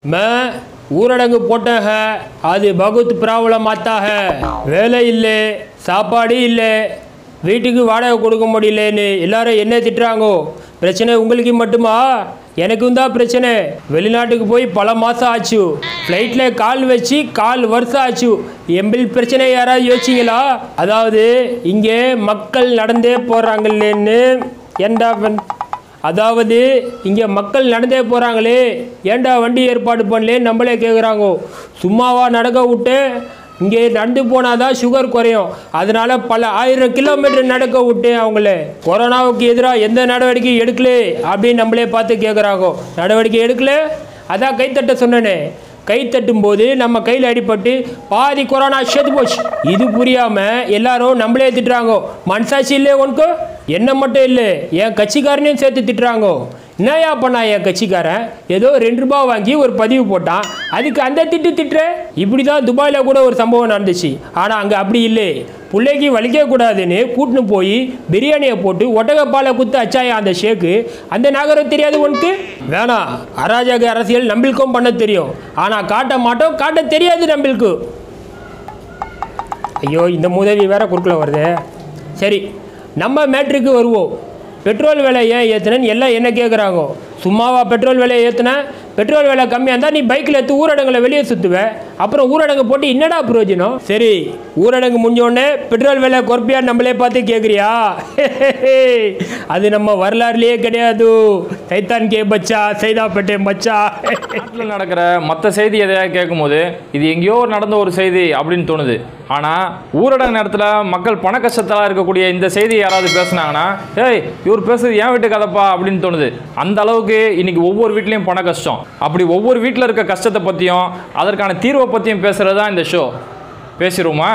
मैं ஊரடங்கு போட்டாக அது பகுத் ப்ராப்ளம் ஆத்தாக வேலை இல்லை சாப்பாடு இல்லை வீட்டுக்கு வாடகை கொடுக்க முடியலன்னு எல்லாரும் என்ன திட்டுறாங்கோ பிரச்சனை உங்களுக்கு மட்டுமா எனக்கும் தான் பிரச்சனை வெளிநாட்டுக்கு போய் பல மாதம் ஆச்சு ஃப்ளைட்டில் கால் வச்சு கால் வருஷம் ஆச்சு எம்பில் பிரச்சனை யாராவது யோசிச்சிங்களா அதாவது இங்கே மக்கள் நடந்தே போகிறாங்கல்லேன்னு ஏண்டா பண் அதாவது இங்கே மக்கள் நடந்தே போகிறாங்களே ஏன்டா வண்டி ஏற்பாடு பண்ணலே நம்மளே கேட்குறாங்கோ சும்மாவா நடக்க விட்டு இங்கே நடந்து போனாதான் சுகர் குறையும் அதனால பல ஆயிரம் கிலோமீட்டர் நடக்க விட்டு அவங்கள கொரோனாவுக்கு எதிராக எந்த நடவடிக்கையும் எடுக்கலே அப்படின்னு நம்மளே பார்த்து கேட்குறாங்கோ நடவடிக்கை எடுக்கல அதான் கைத்தட்ட சொன்னனே கை தட்டும் போது நம்ம கையில் அடிபட்டு பாதி கொரோனா செத்து போச்சு இது புரியாம எல்லாரும் நம்மளே திட்டுறாங்கோ மனசாட்சி இல்லையே உனக்கு என்ன மட்டும் இல்லை என் கட்சிக்காரனையும் சேர்த்து திட்டுறாங்கோ என்னயா பண்ணா என் கட்சிக்காரன் ஏதோ ரெண்டு ரூபா வாங்கி ஒரு பதிவு போட்டான் அதுக்கு அந்த திட்டு திட்டுற இப்படி தான் துபாயில் கூட ஒரு சம்பவம் நடந்துச்சு ஆனால் அங்கே அப்படி இல்லை பிள்ளைக்கு வலிக்க கூடாதுன்னு கூட்டின்னு போய் பிரியாணியை போட்டு ஒட்டகப்பாலை குத்து அச்சாயா அந்த ஷேக்கு அந்த நகரம் தெரியாது உனக்கு வேணாம் அராஜக அரசியல் நம்மளுக்கும் பண்ண தெரியும் ஆனால் காட்ட மாட்டோம் காட்ட தெரியாது நம்மளுக்கு ஐயோ இந்த முதவி வேற குறுக்கில் வருதே சரி நம்ம மேட்ருக்கு வருவோம் பெட்ரோல் விலை ஏன் ஏற்றுனேன்னு எல்லாம் என்ன கேட்குறாங்க சும்மாவா பெட்ரோல் விலையை ஏற்றுன பெட்ரோல் விலை கம்மியாக இருந்தால் நீ பைக்கில் எடுத்து ஊரடங்குல வெளியே சுற்றுவ அப்புறம் ஊரடங்கு போட்டு என்னடா பிரயோஜனம் சரி ஊரடங்கு முடிஞ்ச உடனே பெட்ரோல் விலை குறைப்பியா நம்மளே பார்த்து கேட்குறியா அது நம்ம வரலாறுலேயே கிடையாது சைத்தான் கே பச்சா சைதாப்பேட்டை மச்சா நாட்டில் நடக்கிற மற்ற செய்தி எதையாவது கேட்கும்போது இது எங்கேயோ நடந்த ஒரு செய்தி அப்படின்னு தோணுது ஆனால் ஊரடங்கு நேரத்தில் மக்கள் பண கஷ்டத்தில் இருக்கக்கூடிய இந்த செய்தி யாராவது பேசுனாங்கன்னா ஏய் இவர் பேசுறது என் வீட்டு கதைப்பா அப்படின்னு தோணுது அந்த அளவுக்கு இன்னைக்கு ஒவ்வொரு வீட்லேயும் பண கஷ்டம் அப்படி ஒவ்வொரு வீட்டில் இருக்க கஷ்டத்தை பற்றியும் அதற்கான தீர்வை பற்றியும் பேசுகிறது தான் இந்த ஷோ பேசிடுவோமா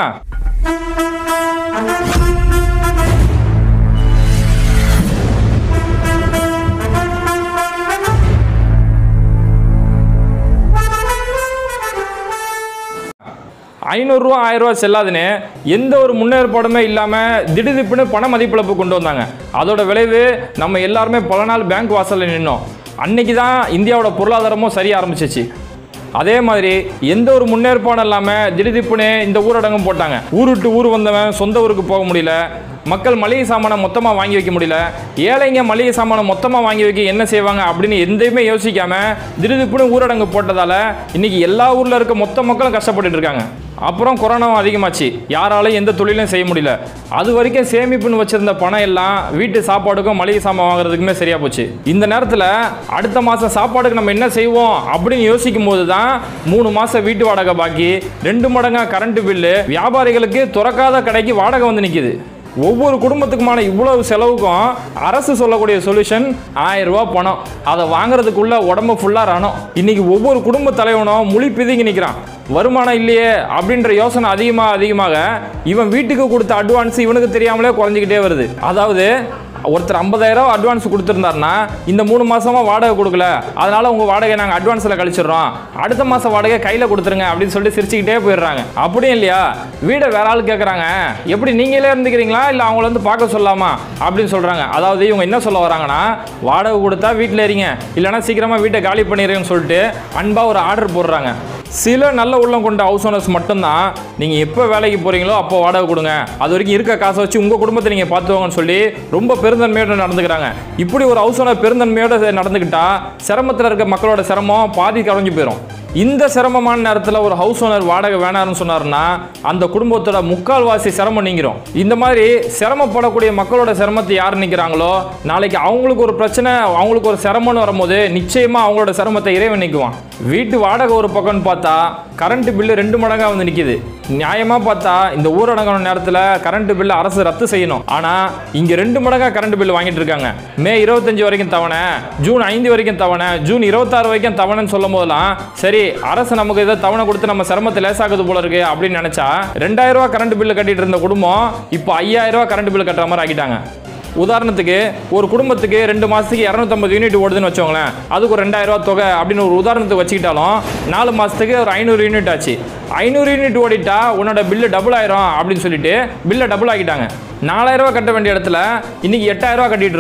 ஐநூறுரூவா ஆயிரரூவா செல்லாதுன்னு எந்த ஒரு முன்னேற்பாடுமே இல்லாமல் திடுதிப்புன்னு பண மதிப்பிழப்பு கொண்டு வந்தாங்க அதோட விளைவு நம்ம எல்லாருமே பல நாள் பேங்க் வாசலில் நின்னோம் அன்னைக்கு தான் இந்தியாவோட பொருளாதாரமும் சரிய ஆரம்பிச்சிச்சு அதே மாதிரி எந்த ஒரு முன்னேற்பாடும் இல்லாமல் திடுதிப்புன்னு இந்த ஊரடங்கும் போட்டாங்க ஊர் விட்டு ஊர் வந்தவன் சொந்த ஊருக்கு போக முடியல மக்கள் மளிகை சாமானை மொத்தமாக வாங்கி வைக்க முடியல ஏழைங்க மளிகை சாமானை மொத்தமாக வாங்கி வைக்க என்ன செய்வாங்க அப்படின்னு எந்தையுமே யோசிக்காம திடுதிப்புன்னு ஊரடங்கு போட்டதால இன்னைக்கு எல்லா ஊரில் இருக்க மொத்த மக்களும் கஷ்டப்பட்டுட்டு இருக்காங்க அப்புறம் கொரோனாவும் அதிகமாச்சு யாராலையும் எந்த தொழிலும் செய்ய முடியல அது வரைக்கும் சேமிப்புன்னு வச்சிருந்த பணம் எல்லாம் வீட்டு சாப்பாடுக்கும் மளிகை சாமான் வாங்குறதுக்குமே சரியா போச்சு இந்த நேரத்தில் அடுத்த மாதம் சாப்பாடுக்கு நம்ம என்ன செய்வோம் அப்படின்னு யோசிக்கும் போது தான் மூணு மாதம் வீட்டு வாடகை பாக்கி ரெண்டு மடங்கா கரண்ட் பில்லு வியாபாரிகளுக்கு துறக்காத கடைக்கு வாடகை வந்து நிற்கிது ஒவ்வொரு குடும்பத்துக்குமான இவ்வளவு செலவுக்கும் அரசு சொல்லக்கூடிய சொல்யூஷன் ஆயிரம் ரூபாய் பணம் அதை வாங்குறதுக்குள்ள உடம்பு ஃபுல்லாக ரணம் இன்னைக்கு ஒவ்வொரு குடும்ப தலைவனும் முழி பிதுங்கி நிற்கிறான் வருமானம் இல்லையே அப்படின்ற யோசனை அதிகமாக அதிகமாக இவன் வீட்டுக்கு கொடுத்த அட்வான்ஸ் இவனுக்கு தெரியாமலே குறைஞ்சிக்கிட்டே வருது அதாவது ஒருத்தர் 50000 ரூபாய் அட்வான்ஸ் கொடுத்துருந்தாருன்னா இந்த மூணு மாசமா வாடகை கொடுக்கல அதனால உங்க வாடகை நாங்கள் அட்வான்ஸில் கழிச்சிடுறோம் அடுத்த மாசம் வாடகை கையில் கொடுத்துருங்க அப்படின்னு சொல்லிட்டு சிரிச்சுக்கிட்டே போயிடுறாங்க அப்படியும் இல்லையா வீடை வேற ஆள் கேட்குறாங்க எப்படி நீங்களே இருந்துக்கிறீங்களா இல்லை அவங்கள வந்து பார்க்க சொல்லாமா அப்படின்னு சொல்றாங்க அதாவது இவங்க என்ன சொல்ல வராங்கன்னா வாடகை கொடுத்தா வீட்டில் இருங்க இல்லைன்னா சீக்கிரமா வீட்டை காலி பண்ணிடுறேன்னு சொல்லிட்டு அன்பா ஒரு ஆர்டர் போடுறாங்க சில நல்ல உள்ளம் கொண்ட ஹவுஸ் ஓனர்ஸ் மட்டும்தான் நீங்கள் எப்போ வேலைக்கு போகிறீங்களோ அப்போ வாடகை கொடுங்க அது வரைக்கும் இருக்க காசை வச்சு உங்கள் குடும்பத்தை நீங்கள் பார்த்துவாங்கன்னு சொல்லி ரொம்ப பெருந்தன்மையோடு நடந்துக்கிறாங்க இப்படி ஒரு ஹவுஸ் ஓனர் பெருந்தன்மையோடு நடந்துக்கிட்டா சிரமத்தில் இருக்க மக்களோட சிரமம் பாதி குறைஞ்சு போயிடும் இந்த சிரமமான நேரத்தில் ஒரு ஹவுஸ் ஓனர் வாடகை வேணாம்னு சொன்னாருன்னா அந்த குடும்பத்தோட முக்கால்வாசி சிரமம் நீங்கிரும் இந்த மாதிரி சிரமப்படக்கூடிய மக்களோட சிரமத்தை யார் நிற்கிறாங்களோ நாளைக்கு அவங்களுக்கு ஒரு பிரச்சனை அவங்களுக்கு ஒரு சிரமம்னு வரும்போது நிச்சயமாக அவங்களோட சிரமத்தை இறைவன் நிற்குவான் வீட்டு வாடகை ஒரு பக்கம்னு பார்த்தா கரண்ட் பில்லு ரெண்டு மடங்காக வந்து நிற்கிது நியாயமாக பார்த்தா இந்த ஊரடங்கான நேரத்தில் கரண்ட் பில்லு அரசு ரத்து செய்யணும் ஆனால் இங்கே ரெண்டு மடங்காக கரண்ட் பில்லு வாங்கிட்டு இருக்காங்க மே இருபத்தஞ்சு வரைக்கும் தவணை ஜூன் ஐந்து வரைக்கும் தவணை ஜூன் இருபத்தாறு வரைக்கும் தவணைன்னு சொல்லும் போதெல்லாம் சரி அரசு நமக்கு ஏதோ தவணை கொடுத்து நம்ம சிரமத்தை லேசாக்குது போல இருக்கு அப்படின்னு நினைச்சா ரெண்டாயிரம் ரூபாய் கரண்ட் பில்லு கட்டிட்டு இருந்த குடும்பம் இப்போ ஐயாயிரம் ரூபாய் கரண்ட் பில்லு கட்டுற மாதிரி ஆக்கிட்டாங்க உதாரணத்துக்கு ஒரு குடும்பத்துக்கு ரெண்டு மாதத்துக்கு இரநூத்தம்பது யூனிட் ஓடுதுன்னு வச்சோங்களேன் அதுக்கு ஒரு ரெண்டாயிரம் ரூபாய் தொகை அப்படின்னு ஒரு உதாரணத்துக்கு வச்சுக்கிட்டாலும் நாலு மாதத்துக்கு ஒரு ஐநூறு யூனிட் ஆச்சு ஐநூறு யூனிட் ஓடிட்டா உன்னோட பில்லு டபுள் ஆயிரும் அப்படின்னு சொல்லிட்டு பில்லை டபுள் ஆக்கிட்டாங்க நாலாயிரம் ரூபாய் கட்ட வேண்டிய இடத்துல இன்னைக்கு எட்டாயிரம் ரூபாய் கட்டிட்டு இருக்கோம்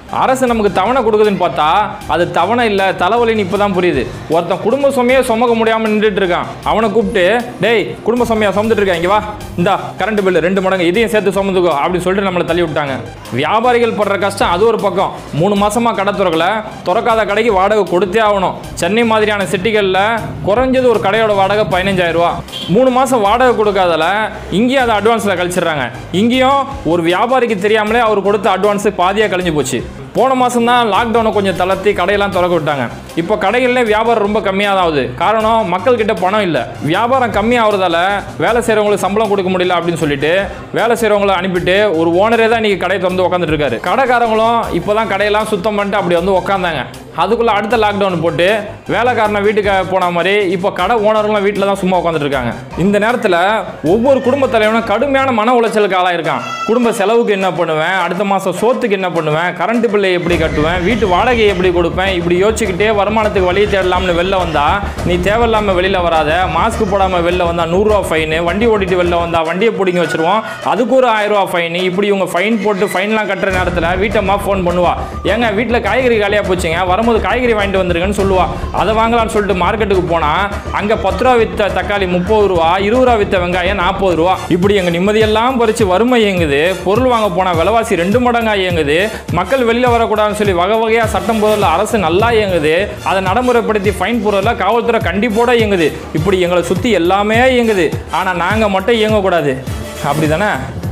அரசு நமக்கு தவணை கொடுக்குதுன்னு பார்த்தா அது தவணை இல்லை தலைவலின்னு இப்போ தான் புரியுது ஒருத்தன் குடும்ப சுமையே சுமக்க முடியாமல் நின்றுட்டு இருக்கான் அவனை கூப்பிட்டு டேய் குடும்ப சுமையா சுமந்துட்டு இருக்கேன் இங்கே வா இந்தா கரண்ட் பில்லு ரெண்டு மடங்கு இதையும் சேர்த்து சுமந்துக்கோ அப்படின்னு சொல்லிட்டு நம்மளை தள்ளி விட்டாங்க வியாபாரிகள் படுற கஷ்டம் அது ஒரு பக்கம் மூணு மாசமா கடை திறக்கல திறக்காத கடைக்கு வாடகை கொடுத்தே ஆகணும் சென்னை மாதிரியான சிட்டிகளில் குறைஞ்சது ஒரு கடையோட வாடகை பதினஞ்சாயிரம் ரூபா மூணு மாசம் வாடகை கொடுக்காதல இங்கேயும் அதை அட்வான்ஸில் கழிச்சிடுறாங்க இங்கேயும் ஒரு வியாபாரிக்கு தெரியாமலே அவர் கொடுத்த அட்வான்ஸு பாதியாக கழிஞ்சு போச்சு போன மாதம் தான் லாக்டவுனை கொஞ்சம் தளர்த்தி கடையெல்லாம் திறக்க விட்டாங்க இப்போ கடைகள்ல வியாபாரம் ரொம்ப கம்மியாக தான் ஆகுது காரணம் மக்கள்கிட்ட பணம் இல்லை வியாபாரம் கம்மியாகிறதால வேலை செய்கிறவங்களுக்கு சம்பளம் கொடுக்க முடியல அப்படின்னு சொல்லிட்டு வேலை செய்கிறவங்கள அனுப்பிட்டு ஒரு ஓனரே தான் இன்னைக்கு கடை திறந்து உட்காந்துட்டு இருக்காரு கடைக்காரங்களும் இப்போ தான் கடையெல்லாம் சுத்தம் பண்ணிட்டு அப்படி வந்து உட்காந்தாங்க அதுக்குள்ளே அடுத்த லாக்டவுன் போட்டு வேலைக்காரனை வீட்டுக்கு போன மாதிரி இப்போ கடை ஓனர்களும் வீட்டில் தான் சும்மா உட்காந்துட்டு இருக்காங்க இந்த நேரத்தில் ஒவ்வொரு குடும்ப தலைவனும் கடுமையான மன உளைச்சலுக்கு ஆளாயிருக்கான் குடும்ப செலவுக்கு என்ன பண்ணுவேன் அடுத்த மாதம் சோத்துக்கு என்ன பண்ணுவேன் கரண்ட் பில்லை எப்படி கட்டுவேன் வீட்டு வாடகை எப்படி கொடுப்பேன் இப்படி யோசிச்சுக்கிட்டே வருமானத்துக்கு வழி தேடலாம்னு வெளில வந்தா நீ தேவையில்லாமல் வெளியில் வராத மாஸ்க் போடாமல் வெளில வந்தா நூறுரூவா ஃபைனு வண்டி ஓட்டிட்டு வெளில வந்தா வண்டியை பிடிங்கி வச்சிருவோம் அதுக்கு ஒரு ஆயிரம் ரூபா ஃபைன் இப்படி இவங்க ஃபைன் போட்டு ஃபைன்லாம் கட்டுற நேரத்தில் வீட்டம்மா ஃபோன் பண்ணுவா ஏங்க வீட்டில் காய்கறி காலியாக போச்சுங்க வரும்போது காய்கறி வாங்கிட்டு வந்துருங்கன்னு சொல்லுவா அதை வாங்கலாம்னு சொல்லிட்டு மார்க்கெட்டுக்கு போனால் அங்கே பத்து ரூபா வித்த தக்காளி முப்பது ரூபா இருபது ரூபா வித்த வெங்காயம் நாற்பது ரூபா இப்படி எங்கள் நிம்மதியெல்லாம் பறித்து வறுமை இயங்குது பொருள் வாங்க போனால் விலைவாசி ரெண்டு மடங்கா இயங்குது மக்கள் வெளியில் வரக்கூடாதுன்னு சொல்லி வகை வகையாக சட்டம் போதில் அரசு நல்லா இயங்குது அதை நடைமுறைப்படுத்தி ஃபைன் போடுறதுல காவல்துறை கண்டிப்போட இயங்குது இப்படி எங்களை சுற்றி எல்லாமே இயங்குது ஆனால் நாங்கள் மட்டும் இயங்கக்கூடாது அப்படி தானே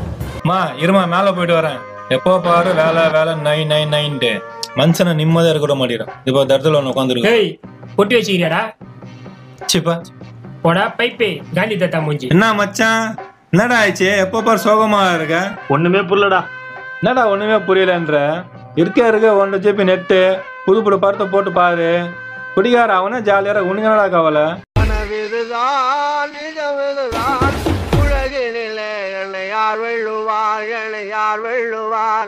மா இருமா மேலே போயிட்டு வரேன் எப்போ பாரு வேலை வேலை நை நை நைன்ட்டு மனுஷனை நிம்மதியாக இருக்க விட மாட்டேங்கிறான் இப்போ தரத்தில் ஒன்று உட்காந்துருக்கு ஏய் பொட்டி வச்சுக்கிறியாடா சிப்பா போடா பைப்பே காந்தி தாத்தா மூஞ்சி என்ன மச்சான் என்னடா ஆயிடுச்சு எப்போ பாரு சோகமா இருக்க ஒண்ணுமே புரியலடா என்னடா ஒண்ணுமே புரியலன்ற இருக்க இருக்க ஒன்று ஜிபி நெட்டு புது புது படத்தை போட்டு பாரு குடிகார அவனே ஜாலியாக உனக்கு என்னடா கவலை கனவிதுதான் நிஜமிதுதான் உலகினிலே என்னை யார் வெல்லுவார் என்னை யார் வெல்லுவார்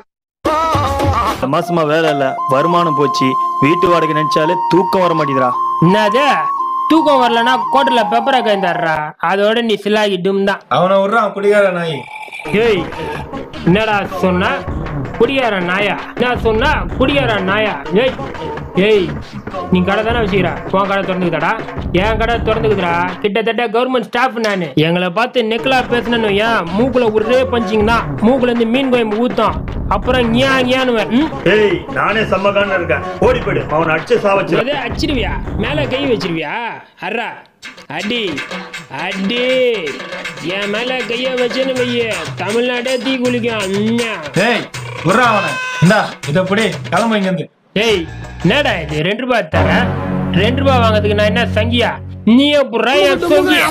இந்த மாசமா வேலை இல்ல வருமானம் போச்சு வீட்டு வாடகை நினைச்சாலே தூக்கம் வர மாட்டேங்குதுடா என்னது தூக்கம் வரலன்னா கோட்டில் பெப்பரை கைந்தாடுறா அதோட நீ சிலாகி டும் தான் அவனை விட்றான் குடிகார நாய் ஏய் என்னடா சொன்னா குடியார நாயா என்ன சொன்னா குடியார நாயா ஏய் ஏய் நீ கடை தானே வச்சுக்கிறா உன் கடை திறந்துக்குதாடா என் கடை திறந்துக்குதுடா கிட்டத்தட்ட கவர்மெண்ட் ஸ்டாஃப் நான் எங்களை பார்த்து நெக்கலா பேசணும்னு ஏன் மூக்குல ஒரே பஞ்சிங் தான் மூக்குல இருந்து மீன் கோயம்பு ஊத்தம் அப்புறம் ஞா ஞானுவேன் ம் ஏய் நானே செம்மகான்னு இருக்கேன் ஓடி போயிடு அவனை அடிச்சு சாவச்சு எதை அடிச்சிருவியா மேல கை வச்சிருவியா அர்ரா அடி அடி என் மேல கைய வச்சுன்னு வைய தமிழ்நாடே தீ குளிக்கும் உம்மா. ஏய் விட்றா அவனை இந்தா இதை பிடி கிளம்பு இங்கேருந்து ஏய் என்னடா இது ரெண்டு ரூபாய் தர ரெண்டு ரூபாய் வாங்குறதுக்கு நான் என்ன சங்கியா நீயே புறா என் சங்கியா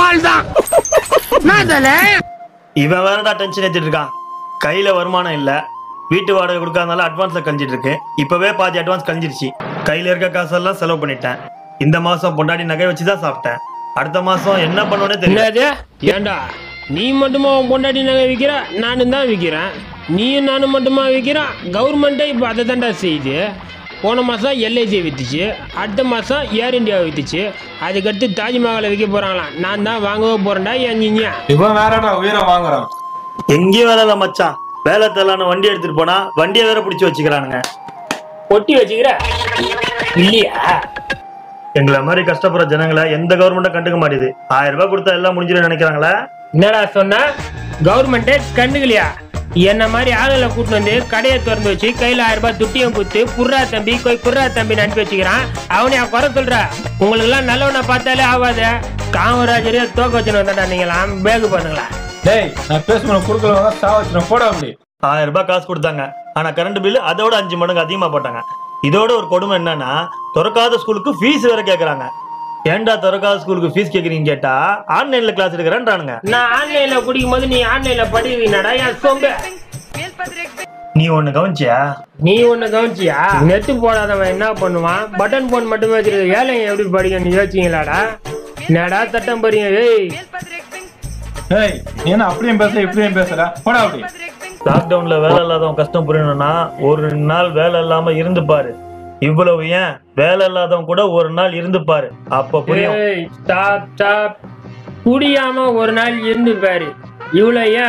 இவன் வேறடா டென்ஷன் ஏத்திட்டு இருக்கான் கையில வருமானம் இல்ல வீட்டு வாடகை கொடுக்காதனால அட்வான்ஸ்ல கழிஞ்சிட்டு இருக்கு இப்பவே பாதி அட்வான்ஸ் கழிஞ்சிருச்சு கையில இருக்க காசெல்லாம் செலவு பண்ணிட்டேன் இந்த மாசம் பொண்டாடி நகை வச்சு தான் சாப்பிட்டேன் அடுத்த மாசம் என்ன பண்ணுவேனே தெரியல என்னது ஏண்டா நீ மட்டுமா உன் பொண்டாட்டி நகை விற்கிற நானும் தான் விற்கிறேன் நீயும் நானும் மட்டுமா விற்கிறான் கவர்மெண்ட்டே இப்போ அதை தான்டா செய்யுது போன மாதம் எல்ஐசி வித்துச்சு அடுத்த மாதம் ஏர் இந்தியா வித்துச்சு அதுக்கடுத்து தாஜ்மஹாலை விற்க போகிறாங்களாம் நான் தான் வாங்கவே போகிறேன்டா என் நீங்க இவன் வேறடா உயிரை வாங்குறான் எங்கேயும் வேலை இல்ல மச்சான் வேலை தரலான்னு வண்டி எடுத்துட்டு போனா வண்டியை வேற பிடிச்சி வச்சுக்கிறானுங்க பொட்டி வச்சுக்கிற இல்லையா எங்களை மாதிரி கஷ்டப்படுற ஜனங்களை எந்த கவர்மெண்ட்டும் கண்டுக்க மாட்டேது ஆயிரம் ரூபாய் கொடுத்தா எல்லாம் முடிஞ்சிடும் நினைக்கிறாங்களா என்னடா சொன்ன கவர்மெண்ட்டே கண்டுக்கலையா என்ன மாதிரி ஆளுங்களை கூட்டு வந்து கடையை திறந்து வச்சு கையில ஆயிரம் ரூபாய் துட்டியும் குத்து புர்ரா தம்பி போய் புர்ரா தம்பி அனுப்பி வச்சுக்கிறான் அவனையா குறை சொல்ற உங்களுக்கு எல்லாம் நல்லவனை பார்த்தாலே ஆகாது காமராஜரே தோக்க வச்சுன்னு வந்தாடா நீங்களாம் பேகு பண்ணுங்களா டேய் நான் பேசுன கொடுக்கல சாவச்சு போட அப்படி ஆயிரம் ரூபாய் காசு கொடுத்தாங்க ஆனா கரண்ட் பில்லு அதோட அஞ்சு மடங்கு அதிகமா போட்டாங்க இதோட ஒரு கொடுமை என்னன்னா திறக்காத ஸ்கூலுக்கு ஃபீஸ் வேற கேக்குறாங்க ஏன்டா திறக்காத ஸ்கூலுக்கு ஃபீஸ் கேக்குறீங்க கேட்டா ஆன்லைன்ல கிளாஸ் எடுக்கிறேன்றானுங்க நான் ஆன்லைன்ல குடிக்கும் போது நீ ஆன்லைன்ல படிக்கிறீங்கடா என் சொம்பு நீ ஒண்ணு கவனிச்சியா நீ ஒண்ணு கவனிச்சியா நெட்டு போடாதவன் என்ன பண்ணுவான் பட்டன் போன் மட்டுமே வச்சிருக்க ஏழைங்க எப்படி படிக்க நீ யோசிச்சீங்களாடா என்னடா தட்டம் போறீங்க ஏய் ஏய் நீ என்ன அப்படியும் பேச இப்படியும் பேசுற போடா அப்படி லாக்டவுன்ல வேலை இல்லாதவன் கஷ்டம் புரியணும்னா ஒரு நாள் வேலை இல்லாம இருந்து பாரு இவ்வளவு ஏன் வேலை இல்லாதவன் கூட ஒரு நாள் இருந்து பாரு அப்ப புரியும் ஏய் ஸ்டாப் ஸ்டாப் குடியாம ஒரு நாள் இருந்து பாரு இவ்வளவு ஏன்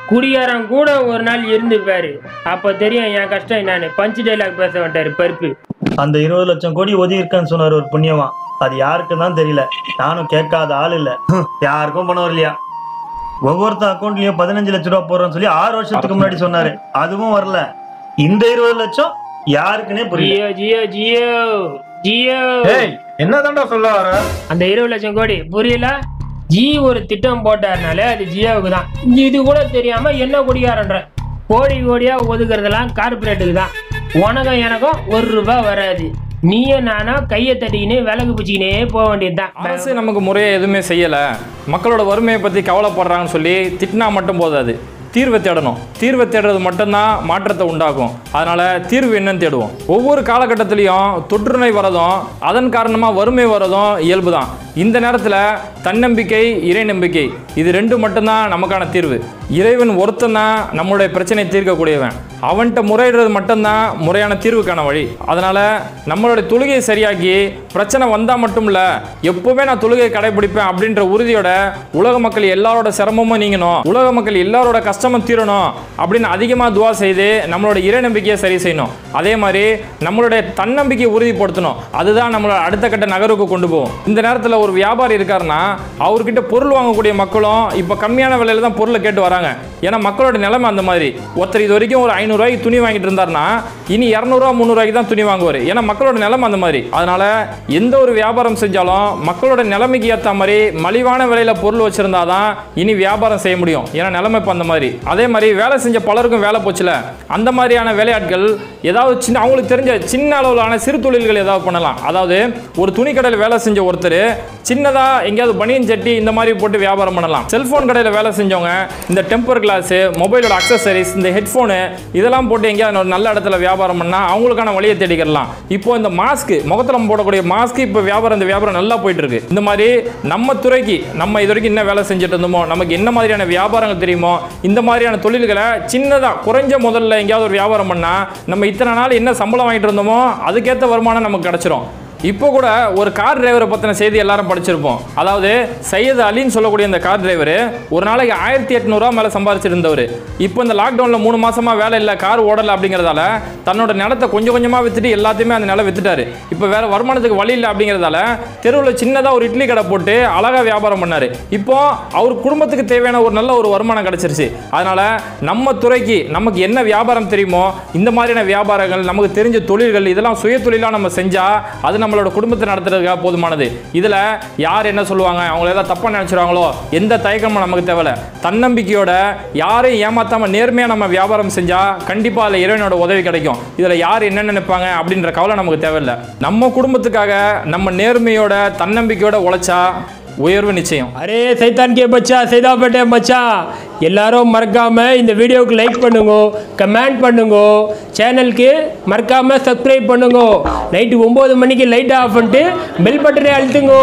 குடியாரன் கூட ஒரு நாள் இருந்து பாரு அப்ப தெரியும் என் கஷ்டம் என்னன்னு பஞ்சு டைலாக் பேச வேண்டாரு பருப்பு அந்த இருபது லட்சம் கோடி ஒதுக்கி இருக்கான்னு சொன்னார் ஒரு புண்ணியமா அது யாருக்கு தான் தெரியல நானும் கேட்காத ஆள் இல்ல ஹம், யாருக்கும் பணம் வரலையா ஒவ்வொருத்த அக்கௌண்ட்லயும் பதினஞ்சு லட்ச ரூபா போடுறோம்னு சொல்லி ஆறு வருஷத்துக்கு முன்னாடி சொன்னாரு அதுவும் வரல இந்த இருபது லட்சம் யாருக்குன்னே புரியல ஜியோ ஜியோ ஜியோ ஜியோ ஏய் என்னதான்டா சொல்ல வர அந்த இருபது லட்சம் கோடி புரியல ஜி ஒரு திட்டம் போட்டாருனாலே அது ஜியோவுக்கு தான் இது கூட தெரியாம என்ன குடியாரன்ற கோடி கோடியா ஒதுக்குறதெல்லாம் கார்பரேட்டுக்கு தான் உனக்கும் எனக்கும் ஒரு ரூபாய் வராது நீயும் நானும் கையை தட்டிக்கினே விலகு பிடிச்சிக்கினே போக வேண்டியதுதான் அரசு நமக்கு முறையாக எதுவுமே செய்யலை மக்களோட வறுமையை பற்றி கவலைப்படுறாங்கன்னு சொல்லி திட்டினா மட்டும் போதாது தீர்வை தேடணும் தீர்வை தேடுறது மட்டும்தான் மாற்றத்தை உண்டாக்கும் அதனால தீர்வு என்னன்னு தேடுவோம் ஒவ்வொரு காலகட்டத்திலையும் தொற்று நோய் வரதும் அதன் காரணமாக வறுமை வரதும் இயல்பு தான் இந்த நேரத்தில் தன்னம்பிக்கை இறை நம்பிக்கை இது ரெண்டு மட்டும்தான் நமக்கான தீர்வு இறைவன் ஒருத்தன் தான் நம்மளுடைய பிரச்சனையை தீர்க்கக்கூடியவன் அவன்கிட்ட முறையிடுறது மட்டும்தான் முறையான தீர்வுக்கான வழி அதனால நம்மளுடைய தொழுகையை சரியாக்கி பிரச்சனை வந்தால் மட்டும் இல்லை எப்பவுமே நான் தொழுகையை கடைபிடிப்பேன் அப்படின்ற உறுதியோட உலக மக்கள் எல்லாரோட சிரமமும் நீங்கணும் உலக மக்கள் எல்லாரோட கஷ்டமும் தீரணும் அப்படின்னு அதிகமாக துவா செய்து நம்மளோட இறை நம்பிக்கையை சரி செய்யணும் அதே மாதிரி நம்மளுடைய தன்னம்பிக்கையை உறுதிப்படுத்தணும் அதுதான் நம்மளோட அடுத்த கட்ட நகருக்கு கொண்டு போகும் இந்த நேரத்தில் ஒரு வியாபாரி இருக்காருன்னா அவர்கிட்ட பொருள் வாங்கக்கூடிய மக்களும் இப்போ கம்மியான விலையில தான் பொருளை கேட்டு வராங்க ஏன்னா மக்களோட நிலைமை அந்த மாதிரி ஒருத்தர் இது வரைக்கும் ஒரு ஐநூறுரூவாய்க்கு துணி வாங்கிட்டு இருந்தாருன்னா இனி இரநூறுவா முந்நூறுவாய்க்கு தான் துணி வாங்குவார் ஏன்னா மக்களோட நிலைமை அந்த மாதிரி அதனால எந்த ஒரு வியாபாரம் செஞ்சாலும் மக்களோட நிலைமைக்கு ஏற்ற மாதிரி மலிவான விலையில பொருள் வச்சிருந்தாதான் இனி வியாபாரம் செய்ய முடியும் ஏன்னா நிலைமை இப்போ அந்த மாதிரி அதே மாதிரி வேலை செஞ்ச பலருக்கும் வேலை போச்சுல அந்த மாதிரியான வேலையாட்கள் ஏதாவது சின்ன அவங்களுக்கு தெரிஞ்ச சின்ன அளவிலான சிறு தொழில்கள் ஏதாவது பண்ணலாம் அதாவது ஒரு துணி கடையில் வேலை செஞ்ச ஒருத்தர் சின்னதாக எங்கேயாவது பனியன் சட்டி இந்த மாதிரி போட்டு வியாபாரம் பண்ணலாம் செல்ஃபோன் கடையில் வேலை செஞ்சவங்க இந்த டெம்பர் கிளாஸு மொபைலோட அக்சசரிஸ் இந்த ஹெட்ஃபோனு இதெல்லாம் போட்டு எங்கேயாவது ஒரு நல்ல இடத்துல வியாபாரம் பண்ணால் அவங்களுக்கான வழியை தேடிக்கலாம் இப்போ இந்த மாஸ்க் முகத்தில் போடக்கூடிய மாஸ்க் இப்போ வியாபாரம் இந்த வியாபாரம் நல்லா போயிட்டு இருக்கு இந்த மாதிரி நம்ம துறைக்கு நம்ம இது வரைக்கும் என்ன வேலை செஞ்சுட்டு இருந்தோமோ நமக்கு என்ன மாதிரியான வியாபாரங்கள் தெரியுமோ இந்த மாதிரியான தொழில்களை சின்னதாக குறைஞ்ச முதல்ல எங்கேயாவது ஒரு வியாபாரம் பண்ணால் நம்ம இத்தனை நாள் என்ன சம்பளம் வாங்கிட்டு இருந்தோமோ அதுக்கேற்ற வருமானம் நமக்கு கிடைச்சிரும் இப்போ கூட ஒரு கார் டிரைவரை பற்றின செய்தி எல்லாரும் படிச்சிருப்போம் அதாவது சையது அலின்னு சொல்லக்கூடிய இந்த கார் டிரைவர் ஒரு நாளைக்கு ஆயிரத்தி எட்நூறுவா மேலே சம்பாதிச்சிட்டு இருந்தவர் இப்போ இந்த லாக்டவுனில் மூணு மாசமாக வேலை இல்லை கார் ஓடலை அப்படிங்கிறதால தன்னோட நிலத்தை கொஞ்சம் கொஞ்சமாக வித்துட்டு எல்லாத்தையுமே அந்த நிலம் வித்துட்டாரு இப்போ வேற வருமானத்துக்கு வழி இல்லை அப்படிங்கிறதால தெருவில் சின்னதாக ஒரு இட்லி கடை போட்டு அழகாக வியாபாரம் பண்ணாரு இப்போ அவர் குடும்பத்துக்கு தேவையான ஒரு நல்ல ஒரு வருமானம் கிடைச்சிருச்சு அதனால நம்ம துறைக்கு நமக்கு என்ன வியாபாரம் தெரியுமோ இந்த மாதிரியான வியாபாரங்கள் நமக்கு தெரிஞ்ச தொழில்கள் இதெல்லாம் சுய தொழிலாக நம்ம செஞ்சா அது நம்மளோட குடும்பத்தை நடத்துறதுக்காக போதுமானது இதில் யார் என்ன சொல்லுவாங்க அவங்க ஏதாவது தப்பாக நினச்சிருவாங்களோ எந்த தயக்கமும் நமக்கு தேவையில்ல தன்னம்பிக்கையோட யாரையும் ஏமாத்தாம நேர்மையாக நம்ம வியாபாரம் செஞ்சா கண்டிப்பாக அதில் இறைவனோட உதவி கிடைக்கும் இதில் யார் என்ன நினைப்பாங்க அப்படின்ற கவலை நமக்கு தேவையில்லை நம்ம குடும்பத்துக்காக நம்ம நேர்மையோட தன்னம்பிக்கையோட உழைச்சா உயர்வு நிச்சயம் அரே சைத்தான் கே பச்சா சைதாப்பேட்டை மச்சான் எல்லாரும் மறக்காம இந்த வீடியோவுக்கு லைக் பண்ணுங்க கமெண்ட் பண்ணுங்க சேனலுக்கு மறக்காம சப்ஸ்கிரைப் பண்ணுங்க நைட்டு ஒம்பது மணிக்கு லைட் ஆஃப் பண்ணிட்டு பெல் பட்டனை அழுத்துங்க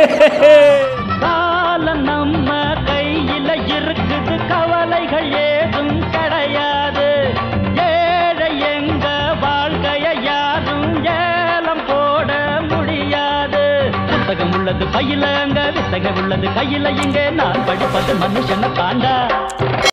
காலம் நம்ம கையில இருக்குது கவலைகள் ஏதும் கிடையாது ஏழை எங்க வாழ்க்கைய யாரும் ஏலம் போட முடியாது புத்தகம் உள்ளது பையில அங்க வித்தகம் உள்ளது கையில இங்க நான் படிப்பது மனுஷனை தாண்டா